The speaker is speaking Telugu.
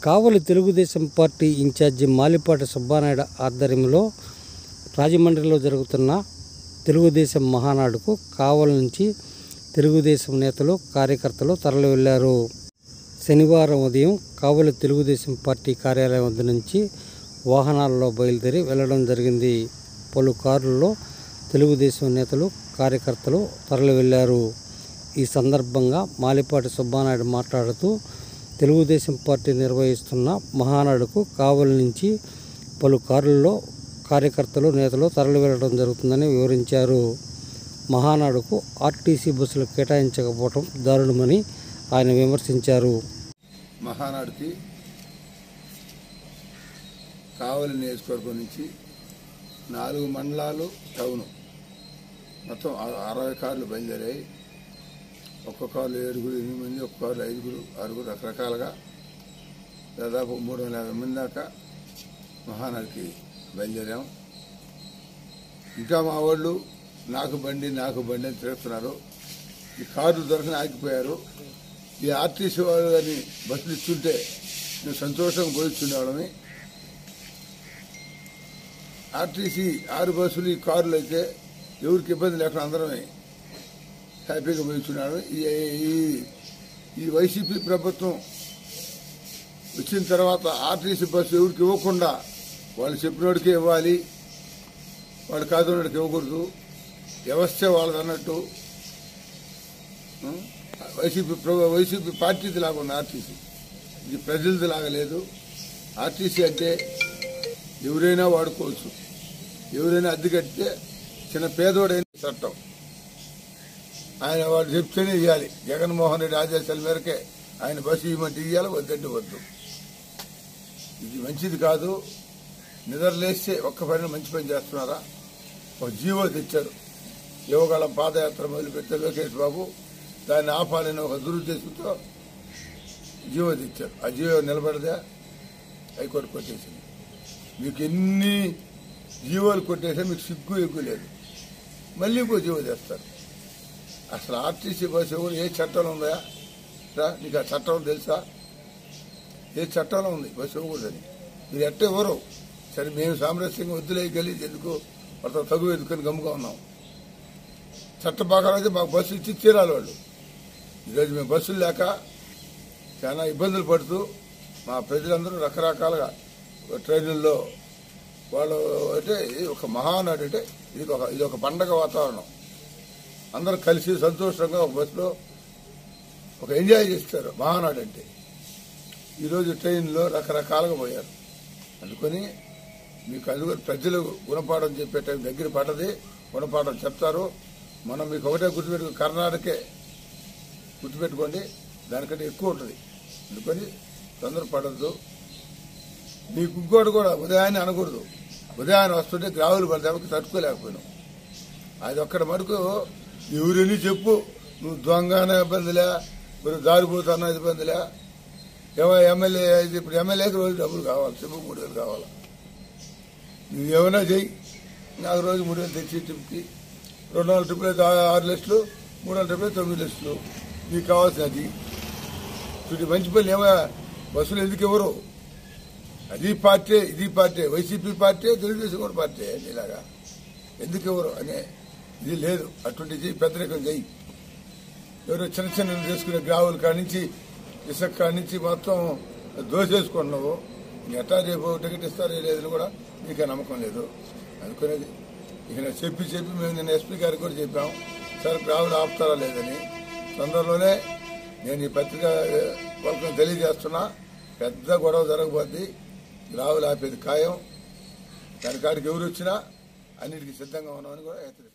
కావలి తెలుగుదేశం పార్టీ ఇన్ఛార్జి మాలిపాటి సుబ్బానాయుడు ఆధ్వర్యంలో రాజమండ్రిలో జరుగుతున్న తెలుగుదేశం మహానాడుకు కావలి నుంచి తెలుగుదేశం నేతలు కార్యకర్తలు తరలి వెళ్లారు శనివారం ఉదయం కావలి తెలుగుదేశం పార్టీ కార్యాలయం వద్ద నుంచి వాహనాల్లో బయలుదేరి వెళ్లడం జరిగింది పలు కార్లలో తెలుగుదేశం నేతలు కార్యకర్తలు తరలి వెళ్లారు ఈ సందర్భంగా మాలిపాటి సుబ్బానాయుడు మాట్లాడుతూ తెలుగుదేశం పార్టీ నిర్వహిస్తున్న మహానాడుకు కావలి నుంచి పలు కార్లలో కార్యకర్తలు నేతలు తరలి వెళ్ళడం జరుగుతుందని వివరించారు మహానాడుకు ఆర్టీసీ బస్సులు కేటాయించకపోవడం దారుణమని ఆయన విమర్శించారు మహానాడుకి కావలి నియోజకవర్గం నుంచి నాలుగు మండలాలు టౌను మొత్తం అ- అరవై కార్లు బయలుదేరాయి ఒక్కొక్క కార్లు ఏడుగురు ఎనిమిది మంది ఒక్క కార్లు ఐదుగురు ఆరుగురు రకరకాలుగా దాదాపు మూడు వందల యాభై మంది దాకా మహానాడుకి బయలుదేరాం ఇంకా మా వాళ్ళు నాకు బండి నాకు బండి అని తిరుగుతున్నారు ఈ కార్లు దొరకని ఆగిపోయారు ఈ ఆర్టీసీ వాళ్ళు కానీ బస్సులు ఇస్తుంటే మేము సంతోషంగా పోయిస్తుండేవాళ్ళని ఆర్టీసీ ఆరు బస్సులు ఈ కార్లు అయితే ఎవరికి ఇబ్బంది లేకుండా అందరమే హ్యాపీగా పోయిస్తున్నాడు ఈ ఈ- ఈ వైసీపీ ప్రభుత్వం వచ్చిన తర్వాత ఆర్టీసీ బస్సు ఎవరికి ఇవ్వకుండా వాళ్ళు చెప్పినోడికి ఇవ్వాలి వాళ్ళు కాదన్నోడికి ఇవ్వకూడదు వ్యవస్థ వాళ్ళది అన్నట్టు ఉం? వైసీపీ ప్రభు- వైసీపీ పార్టీది లాగా ఉంది ఆర్టీసీ ఇది ప్రజలది లాగా లేదు ఆర్టీసీ అంటే ఎవరైనా వాడుకోవచ్చు ఎవరైనా అద్దె కడితే చిన్న పేదోడైన చట్టం ఆయన వాడు చెప్తేనే ఇవ్వాలి జగన్మోహన్ రెడ్డి ఆదేశాల మేరకే ఆయన బస్సు ఇవ్వమంటే ఇవ్వాలి వద్దంటే వద్దు ఇది మంచిది కాదు నిద్రలేస్తే ఒక్క పని మంచి పని చేస్తున్నారా ఒక జీవో తెచ్చారు యువగళం పాదయాత్ర మొదలుపెట్టే లోకేష్ బాబు దాన్ని ఆపాలని ఒక దురుద్దేశంతో జీవో తెచ్చారు ఆ జీవో నిలబడదా హైకోర్టు కొట్టేసింది మీకు ఎన్ని జీవోలు కొట్టేసా మీకు సిగ్గు ఎగ్గు లేదు మళ్ళీ ఇంకో జీవో తెస్తారు అసలు ఆర్టీసీ బస్సు ఎవరు ఏ చట్టంలో ఉందా రా నీకు ఆ చట్టం తెలుసా ఏ చట్టంలో ఉంది బస్సు ఇవ్వకూడదని మీరు ఎట్ట ఎవరు సరే మేము సామరస్యంగా వద్దులే గలీజ్ ఎందుకు వాళ్ళతో తగు ఎదుకొని గమ్ముగా ఉన్నాం చట్ట ప్రకారం అయితే మాకు బస్సు ఇచ్చి తీరాలి వాళ్ళు ఈరోజు మేము బస్సులు లేక చాలా ఇబ్బందులు పడుతూ మా ప్రజలందరూ రకరకాలుగా ట్రైన్లలో వాళ్ళు అంటే ఇది ఒక మహానాడు అంటే ఇది ఒక ఇది ఒక పండగ వాతావరణం అందరూ కలిసి సంతోషంగా ఒక బస్సులో ఒక ఎంజాయ్ చేస్తారు మహానాడు అంటే ఈరోజు ట్రైన్లో రకరకాలుగా పోయారు అందుకని మీకు అందుకని ప్రజలు గుణపాఠం చెప్పే టైం దగ్గర పడ్డది గుణపాఠం చెప్తారు మనం మీకు ఒకటే గుర్తుపెట్టు కర్ణాటకే గుర్తుపెట్టుకోండి దానికంటే ఎక్కువ ఉంటుంది అందుకని తొందర పడద్దు మీకు ఇంకోటి కూడా ఉదయాన్నే అనకూడదు ఉదయాన్నే వస్తుంటే గ్రావులు పడదానికి తట్టుకోలేకపోయినాం అది ఒక్కడ మటుకు ఎవరని చెప్పు నువ్వు దొంగన ఇబ్బందిలే మీరు దారిపోతున్నా ఇబ్బందిలే ఏమో ఎమ్మెల్యే అయితే ఇప్పుడు ఎమ్మెల్యేకి రోజు డబ్బులు కావాలి చెప్పు మూడు వేలు కావాలి నువ్వు ఏమైనా చెయ్యి నాకు రోజు మూడు వేలు తెచ్చి ట్రిప్కి రెండు వందల ట్రిప్పులు అయితే ఆ- ఆరు లక్షలు మూడు వందల ట్రిప్పులు అయితే తొమ్మిది లక్షలు నీకు కావాల్సినది చూడు మంచి పని ఏమో బస్సులు ఎందుకు ఎవరు అది పార్టీ ఇది పార్టీ వైసీపీ పార్టీ తెలుగుదేశం కూడా పార్టీ ఇలాగా ఎందుకు ఎవరు అనే ఇది లేదు అటువంటి చెయ్యి పెద్దరికం చెయ్యి ఎవరో చిన్న చిన్న చేసుకునే గ్రావుల కాడి నుంచి ఇసుక కాడి నుంచి మొత్తం దోసేసుకున్నావు ఎట్టా రేపు టికెట్ ఇస్తారో లేదని కూడా నీకే నమ్మకం లేదు అనుకునేది ఇక నేను చెప్పి చెప్పి మేము నిన్న ఎస్పీ గారికి కూడా చెప్పాం సార్ గ్రావులు ఆపుతారా లేదని తొందరలోనే నేను ఈ పత్రిక వాళ్ళకి తెలియజేస్తున్నా పెద్ద గొడవ జరగబోద్ది గ్రావులు ఆపేది ఖాయం దాని కాడికి ఎవరు వచ్చినా అన్నిటికీ సిద్ధంగా ఉన్నామని కూడా హెచ్చరిస్తున్నాను